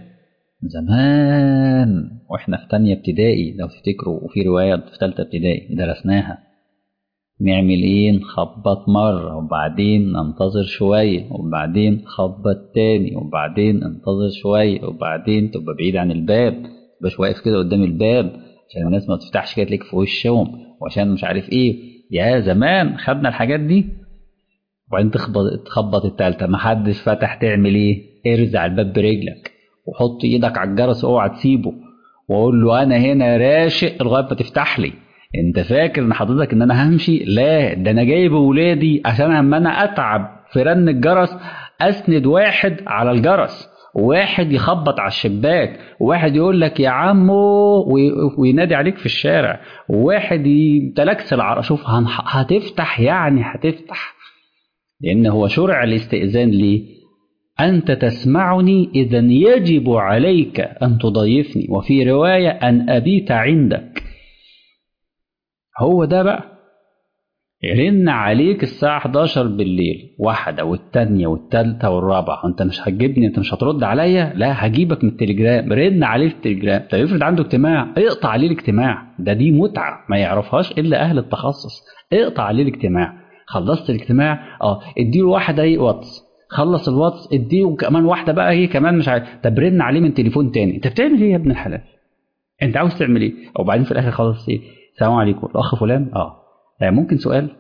S1: زمان واحنا في تانية ابتدائي لو تفتكروا وفي رواية في تالتة ابتدائي درسناها نعمل ايه نخبط مرة وبعدين ننتظر شوية وبعدين خبط تاني وبعدين انتظر شوية وبعدين تبقى بعيد عن الباب مش واقف كده قدام الباب عشان الناس ما تفتحش كده تليك في وشهم وعشان مش عارف ايه يا زمان خدنا الحاجات دي وبعدين تخبط تخبط التالتة محدش فتح تعمل ايه ارزع الباب برجلك وحط ايدك على الجرس اوعى تسيبه واقول له انا هنا راشق لغايه ما تفتح لي انت فاكر ان حضرتك ان انا همشي لا ده انا جايب ولادي عشان اما انا اتعب في رن الجرس اسند واحد على الجرس وواحد يخبط على الشباك وواحد يقول لك يا عمو وينادي عليك في الشارع وواحد يتلكس العرق شوف هتفتح يعني هتفتح لان هو شرع الاستئذان ليه أنت تسمعني إذا يجب عليك أن تضيفني وفي رواية أن أبيت عندك هو ده بقى يرن عليك الساعة 11 بالليل واحدة والتانية والتالتة والرابعة وانت مش هتجيبني انت مش هترد عليا لا هجيبك من التليجرام رن عليه في التليجرام طب افرض عنده اجتماع اقطع عليه الاجتماع ده دي متعة ما يعرفهاش الا اهل التخصص اقطع عليه الاجتماع خلصت الاجتماع اه اديله واحدة ايه واتس خلص الواتس اديله كمان واحدة بقى ايه كمان مش عارف طب رن عليه من تليفون تاني انت بتعمل ايه يا ابن الحلال انت عاوز تعمل ايه وبعدين في الاخر خلاص ايه السلام عليكم الاخ فلان اه ممكن سؤال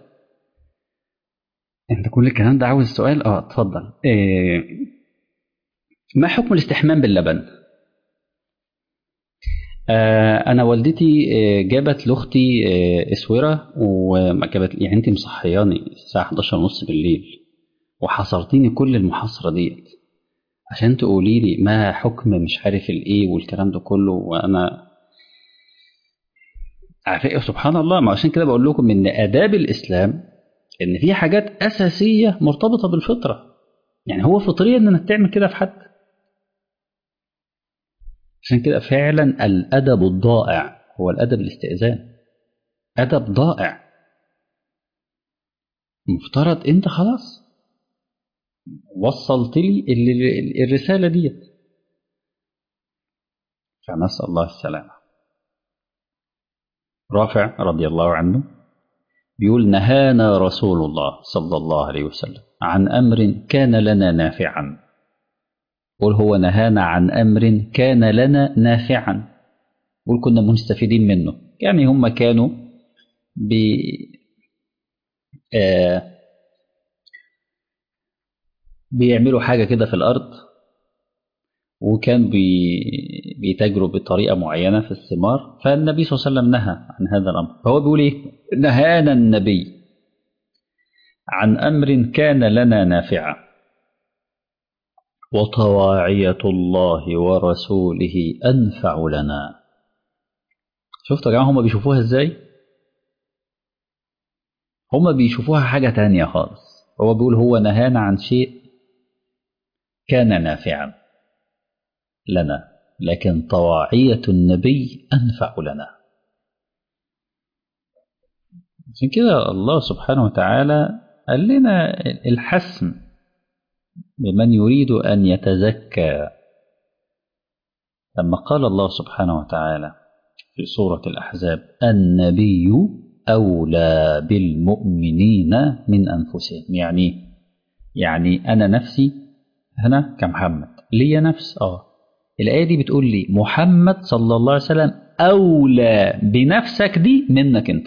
S1: انت كل الكلام ده عاوز سؤال اه اتفضل إيه ما حكم الاستحمام باللبن آه انا والدتي آه جابت لاختي آه اسوره وما جابت يعني انت مصحياني الساعه 11 ونص بالليل وحصرتيني كل المحاصره ديت عشان تقولي لي ما حكم مش عارف الايه والكلام ده كله وانا عارف سبحان الله ما عشان كده بقول لكم ان اداب الاسلام ان في حاجات اساسيه مرتبطه بالفطره يعني هو فطريا انك تعمل كده في حد عشان كده فعلا الادب الضائع هو الادب الاستئذان ادب ضائع مفترض انت خلاص وصلت لي الرساله ديت فنسال الله السلامه رافع رضي الله عنه بيقول نهانا رسول الله صلى الله عليه وسلم عن امر كان لنا نافعا قل هو نهانا عن امر كان لنا نافعا قل كنا مستفيدين منه يعني هم كانوا ب آه بيعملوا حاجة كده في الأرض وكان بي... بيتاجروا بطريقة معينة في الثمار فالنبي صلى الله عليه وسلم نهى عن هذا الأمر فهو بيقول إيه نهانا النبي عن أمر كان لنا نافعا وطواعية الله ورسوله أنفع لنا شفتوا يا جماعة هما بيشوفوها إزاي هما بيشوفوها حاجة تانية خالص هو بيقول هو نهانا عن شيء كان نافعا لنا لكن طواعية النبي أنفع لنا عشان كده الله سبحانه وتعالى قال لنا الحسم لمن يريد أن يتزكى لما قال الله سبحانه وتعالى في سورة الأحزاب النبي أولى بالمؤمنين من أنفسهم يعني يعني أنا نفسي هنا كمحمد ليا نفس اه الآية دي بتقول لي محمد صلى الله عليه وسلم أولى بنفسك دي منك أنت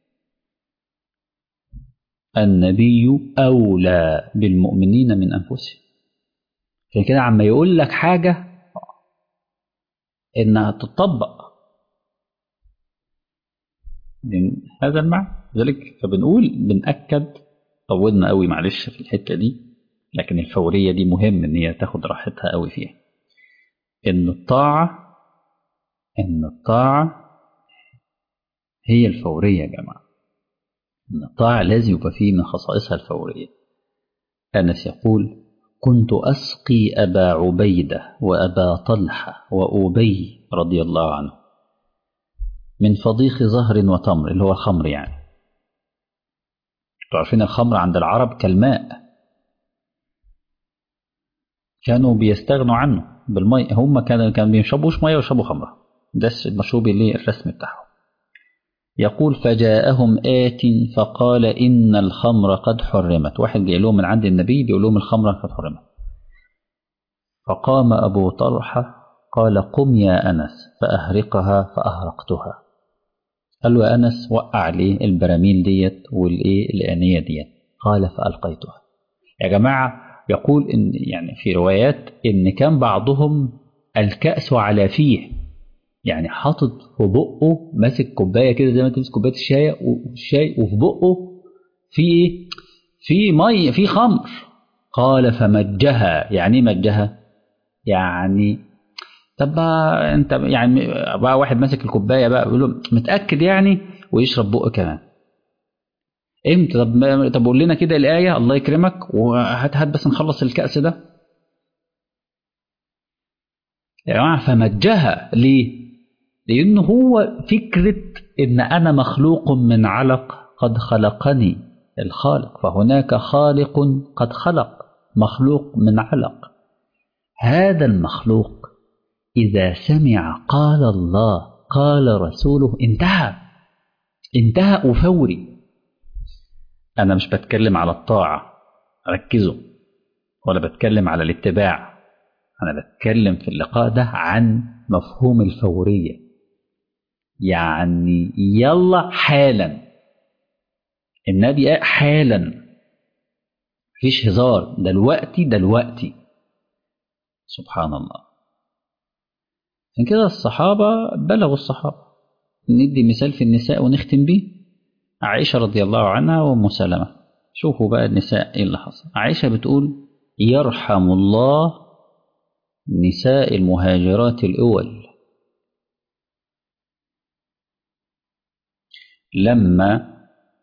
S1: النبي أولى بالمؤمنين من أنفسهم عشان كده عما يقول لك حاجة إنها تطبق هذا المعنى ذلك فبنقول بنأكد طولنا قوي معلش في الحتة دي لكن الفورية دي مهم إن هي تاخد راحتها قوي فيها إن الطاعة إن الطاعة هي الفورية يا جماعة إن الطاعة لازم يبقى فيه من خصائصها الفورية أنس يقول كنت أسقي أبا عبيدة وأبا طلحة وأبي رضي الله عنه من فضيخ زهر وتمر اللي هو الخمر يعني عارفين الخمر عند العرب كالماء كانوا بيستغنوا عنه بالماء هم كانوا كانوا بيشربوش ميه ويشربوا خمره ده المشروب اللي الرسم بتاعهم يقول فجاءهم آت فقال إن الخمر قد حرمت واحد جاي لهم من عند النبي بيقول لهم الخمر قد حرمت فقام أبو طلحة قال قم يا أنس فأهرقها فأهرقتها قال له يا أنس وقع لي البراميل ديت والإيه الآنية ديت قال فألقيتها يا جماعة يقول إن يعني في روايات إن كان بعضهم الكأس على فيه يعني حاطط في بقه ماسك كوبايه كده زي ما تمسك كوبايه الشاي والشاي وفي بقه في ايه؟ في ميه في خمر قال فمجها يعني ايه مجها؟ يعني طب بقى انت يعني بقى واحد ماسك الكوبايه بقى بيقول له متاكد يعني ويشرب بقه كمان امتى طب طب قول لنا كده الايه الله يكرمك وهات هات بس نخلص الكاس ده يا جماعه فمجها ليه؟ لأنه هو فكرة إن أنا مخلوق من علق قد خلقني الخالق فهناك خالق قد خلق مخلوق من علق هذا المخلوق إذا سمع قال الله قال رسوله انتهى انتهى وفوري أنا مش بتكلم على الطاعة ركزوا ولا بتكلم على الاتباع أنا بتكلم في اللقاء ده عن مفهوم الفورية يعني يلا حالا النبي قال حالا مفيش هزار دلوقتي دلوقتي سبحان الله عشان كده الصحابة بلغوا الصحابة ندي مثال في النساء ونختم بيه عائشة رضي الله عنها وأم سلمة شوفوا بقى النساء ايه اللي حصل عائشة بتقول يرحم الله نساء المهاجرات الأول لما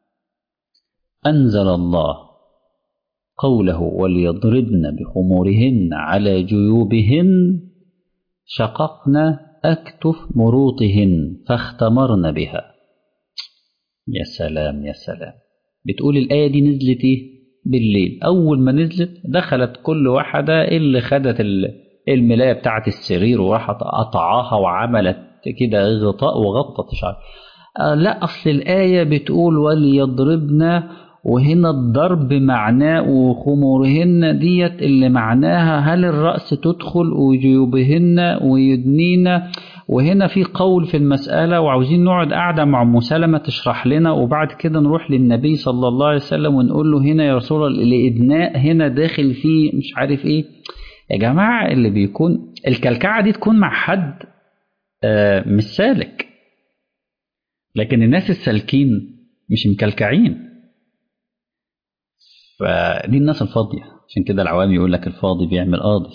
S1: أنزل الله قوله وليضربن بخمورهن على جيوبهن شققن أكتف مروطهن فاختمرن بها يا سلام يا سلام بتقول الآية دي نزلت إيه؟ بالليل أول ما نزلت دخلت كل واحدة اللي خدت الملاية بتاعت السرير وراحت قطعاها وعملت كده غطاء وغطت شعر آه لا أصل الآية بتقول وليضربن وهنا الضرب معناه وخمورهن ديت اللي معناها هل الرأس تدخل وجيوبهن ويدنين وهنا في قول في المسألة وعاوزين نقعد قاعدة مع أم سلمة تشرح لنا وبعد كده نروح للنبي صلى الله عليه وسلم ونقول له هنا يا رسول الله الإدناء هنا داخل فيه مش عارف إيه يا جماعة اللي بيكون الكلكعة دي تكون مع حد آه مش سالك لكن الناس السالكين مش مكلكعين فدي الناس الفاضية عشان كده العوام يقول لك الفاضي بيعمل قاضي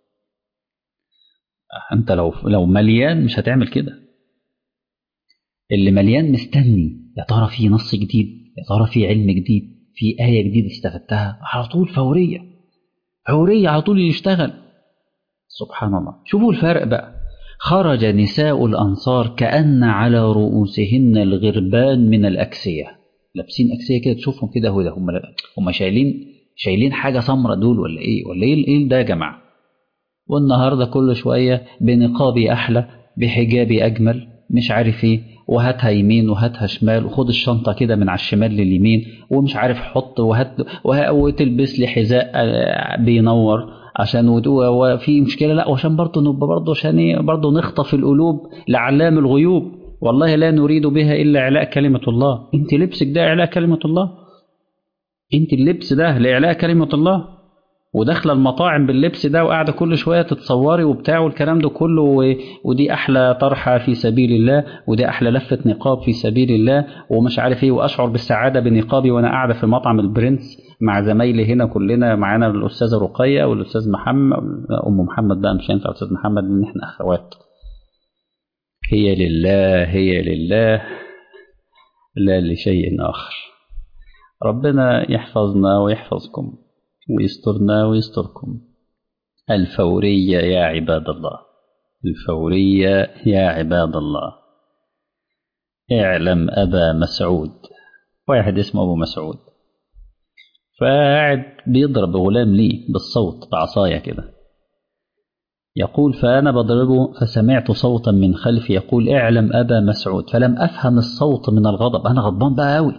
S1: انت لو لو مليان مش هتعمل كده اللي مليان مستني يا ترى في نص جديد يا ترى في علم جديد في آية جديدة استفدتها على طول فورية فورية على طول يشتغل سبحان الله شوفوا الفرق بقى خرج نساء الأنصار كأن على رؤوسهن الغربان من الأكسية لابسين أكسية كده تشوفهم كده هو ده هم هم شايلين شايلين حاجة سمرة دول ولا إيه ولا إيه إيه ده يا جماعة والنهارده كل شويه بنقابي احلى بحجابي اجمل مش عارف ايه وهاتها يمين وهاتها شمال وخد الشنطه كده من على الشمال لليمين ومش عارف حط وهات وتلبس لي حذاء بينور عشان وفي مشكله لا وعشان برضه نبقى برضه عشان ايه برضه نخطف القلوب لعلام الغيوب والله لا نريد بها الا اعلاء كلمه الله انت لبسك ده اعلاء كلمه الله انت اللبس ده لاعلاء كلمه الله وداخله المطاعم باللبس ده وقاعده كل شويه تتصوري وبتاع والكلام ده كله و... ودي احلى طرحه في سبيل الله ودي احلى لفه نقاب في سبيل الله ومش عارف ايه واشعر بالسعاده بنقابي وانا قاعده في مطعم البرنس مع زمايلي هنا كلنا معانا الاستاذه رقيه والاستاذ محمد ام محمد بقى مش هينفع استاذ محمد ان احنا اخوات هي لله هي لله لا لشيء اخر ربنا يحفظنا ويحفظكم ويسترنا ويستركم الفورية يا عباد الله الفورية يا عباد الله اعلم أبا مسعود واحد اسمه أبو مسعود فقاعد بيضرب غلام ليه بالصوت بعصاية كده يقول فأنا بضربه فسمعت صوتا من خلفي يقول اعلم أبا مسعود فلم أفهم الصوت من الغضب أنا غضبان بقى أوي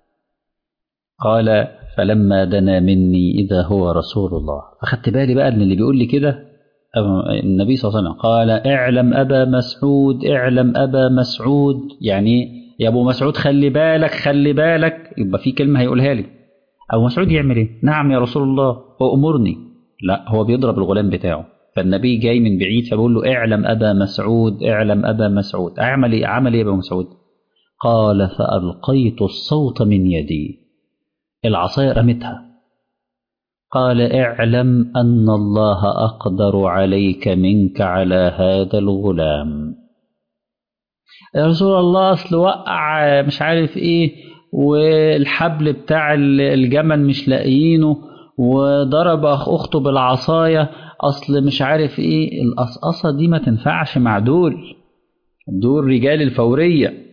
S1: قال فلما دنا مني إذا هو رسول الله فخدت بالي بقى ان اللي بيقول لي كده النبي صلى الله عليه وسلم قال اعلم أبا مسعود اعلم أبا مسعود يعني يا أبو مسعود خلي بالك خلي بالك يبقى في كلمة هيقولها لي أبو مسعود يعمل إيه نعم يا رسول الله وأمرني لا هو بيضرب الغلام بتاعه فالنبي جاي من بعيد فبيقول له اعلم أبا مسعود اعلم أبا مسعود أعمل إيه عمل إيه يا أبو مسعود قال فألقيت الصوت من يدي العصاية رمتها قال اعلم أن الله أقدر عليك منك على هذا الغلام يا رسول الله أصل وقع مش عارف إيه والحبل بتاع الجمل مش لاقيينه وضرب أخ أخته بالعصاية أصل مش عارف إيه القصقصة دي ما تنفعش مع دول دول رجال الفورية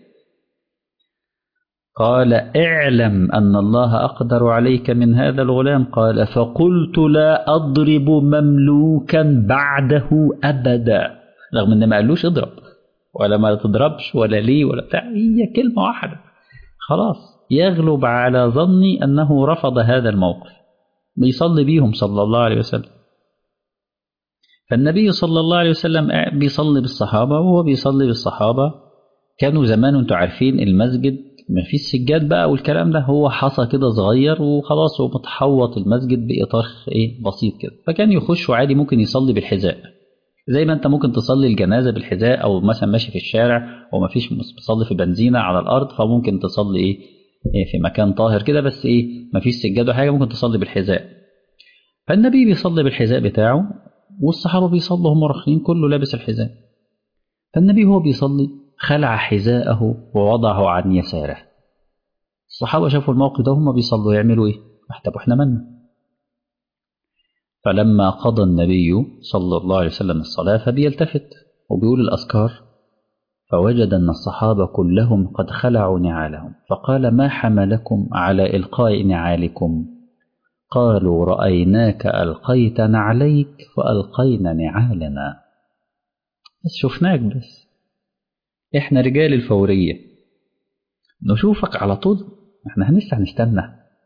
S1: قال اعلم أن الله أقدر عليك من هذا الغلام قال فقلت لا أضرب مملوكا بعده أبدا رغم أن ما قالوش اضرب ولا ما تضربش ولا ليه ولا بتاع هي كلمة واحدة خلاص يغلب على ظني أنه رفض هذا الموقف بيصلي بيهم صلى الله عليه وسلم فالنبي صلى الله عليه وسلم بيصلي بالصحابة وهو بيصلي بالصحابة كانوا زمان انتوا عارفين المسجد ما فيش سجاد بقى والكلام ده هو حصى كده صغير وخلاص هو متحوط المسجد باطار ايه بسيط كده فكان يخش عادي ممكن يصلي بالحذاء زي ما انت ممكن تصلي الجنازه بالحذاء او مثلا ماشي في الشارع وما فيش بتصلي في بنزينه على الارض فممكن تصلي ايه, إيه في مكان طاهر كده بس ايه ما فيش سجاد وحاجه ممكن تصلي بالحذاء فالنبي بيصلي بالحذاء بتاعه والصحابه بيصلوا هم راخين كله لابس الحذاء فالنبي هو بيصلي خلع حذاءه ووضعه عن يساره الصحابة شافوا الموقف ده هم بيصلوا يعملوا ايه طب احنا مالنا فلما قضى النبي صلى الله عليه وسلم الصلاة فبيلتفت وبيقول الأذكار فوجد أن الصحابة كلهم قد خلعوا نعالهم فقال ما حملكم على إلقاء نعالكم قالوا رأيناك ألقيت نعليك فألقينا نعالنا بس شفناك بس احنا رجال الفورية نشوفك على طول احنا هنسع نستنى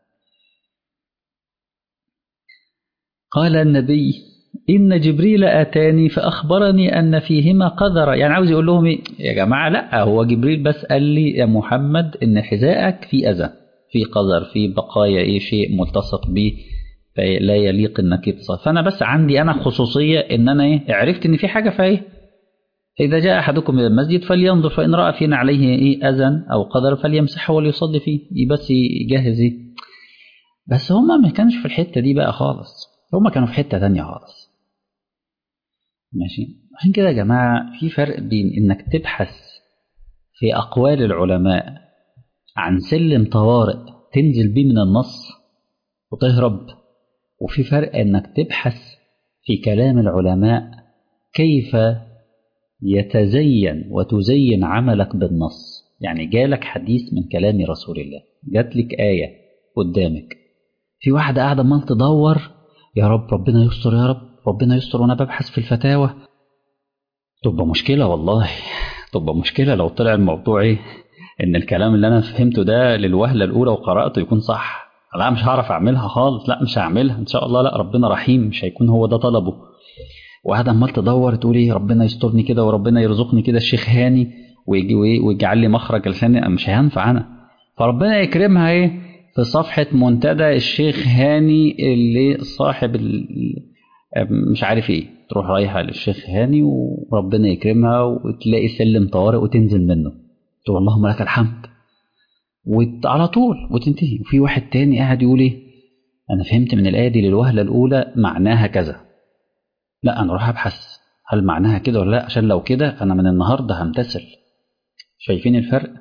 S1: قال النبي إن جبريل أتاني فأخبرني أن فيهما قذرة يعني عاوز يقول لهم إيه؟ يا جماعة لا هو جبريل بس قال لي يا محمد إن حذائك في أذى في قذر في بقايا إيه شيء ملتصق به لا يليق إنك تصل فأنا بس عندي أنا خصوصية إن أنا إيه عرفت إن في حاجة فإيه إذا جاء أحدكم إلى المسجد فلينظر فإن رأى فينا عليه إيه أذى أو قدر فليمسحه وليصلي فيه بس يجهز إيه بس هما ما كانش في الحتة دي بقى خالص هما كانوا في حتة تانية خالص ماشي عشان كده يا جماعة في فرق بين إنك تبحث في أقوال العلماء عن سلم طوارئ تنزل بيه من النص وتهرب وفي فرق إنك تبحث في كلام العلماء كيف يتزين وتزين عملك بالنص يعني جالك حديث من كلام رسول الله جات لك آية قدامك في واحدة قاعدة عمال تدور يا رب ربنا يستر يا رب ربنا يستر وأنا ببحث في الفتاوى تبقى مشكلة والله تبقى مشكلة لو طلع الموضوع إيه إن الكلام اللي أنا فهمته ده للوهلة الأولى وقرأته يكون صح لا مش هعرف أعملها خالص لا مش هعملها إن شاء الله لا ربنا رحيم مش هيكون هو ده طلبه وقاعدة عمال تدور تقول ايه ربنا يسترني كده وربنا يرزقني كده الشيخ هاني ويجي ويجعل لي مخرج لساني مش هينفع انا فربنا يكرمها ايه في صفحة منتدى الشيخ هاني اللي صاحب مش عارف ايه تروح رايحة للشيخ هاني وربنا يكرمها وتلاقي سلم طوارئ وتنزل منه تقول اللهم لك الحمد وعلى طول وتنتهي وفي واحد تاني قاعد يقول ايه انا فهمت من الايه دي للوهله الاولى معناها كذا لا انا اروح ابحث هل معناها كده ولا لا عشان لو كده انا من النهارده همتثل شايفين الفرق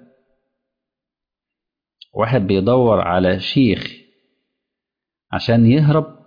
S1: واحد بيدور على شيخ عشان يهرب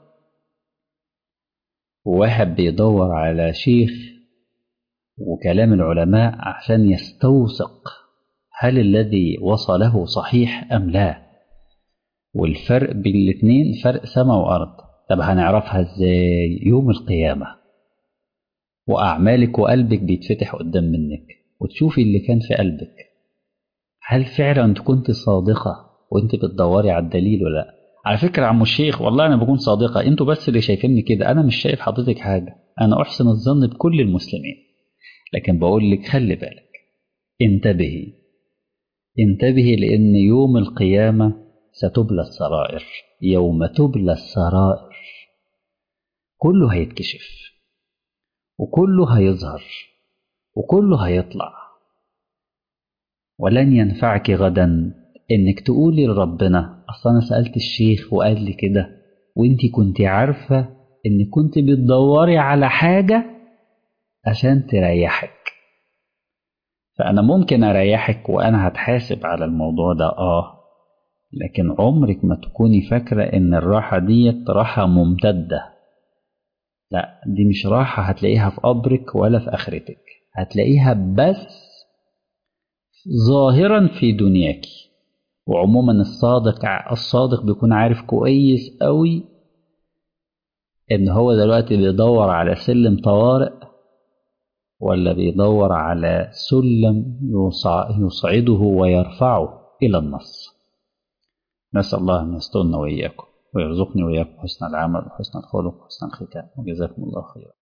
S1: وواحد بيدور على شيخ وكلام العلماء عشان يستوثق هل الذي وصله صحيح أم لا والفرق بين الاتنين فرق سماء وأرض طب هنعرفها ازاي يوم القيامة وأعمالك وقلبك بيتفتح قدام منك وتشوفي اللي كان في قلبك هل فعلا انت كنت صادقة وانت بتدوري على الدليل ولا لا على فكرة عم الشيخ والله أنا بكون صادقة انتوا بس اللي شايفيني كده أنا مش شايف حضرتك حاجة أنا أحسن الظن بكل المسلمين لكن بقول لك خلي بالك انتبهي انتبهي لأن يوم القيامة ستبلى السرائر يوم تبلى السرائر كله هيتكشف وكله هيظهر وكله هيطلع ولن ينفعك غدا انك تقولي لربنا اصل انا سالت الشيخ وقال لي كده وانتي كنت عارفه ان كنت بتدوري على حاجه عشان تريحك فانا ممكن اريحك وانا هتحاسب على الموضوع ده اه لكن عمرك ما تكوني فاكره ان الراحه ديت راحه ممتده لا دي مش راحه هتلاقيها في قبرك ولا في اخرتك هتلاقيها بس ظاهرا في دنياك وعموما الصادق الصادق بيكون عارف كويس قوي ان هو دلوقتي بيدور على سلم طوارئ ولا بيدور على سلم يصعده ويرفعه الى النص نسال الله ان يسترنا واياكم ويرزقني واياكم حسن العمل وحسن الخلق وحسن الختام وجزاكم الله خيرا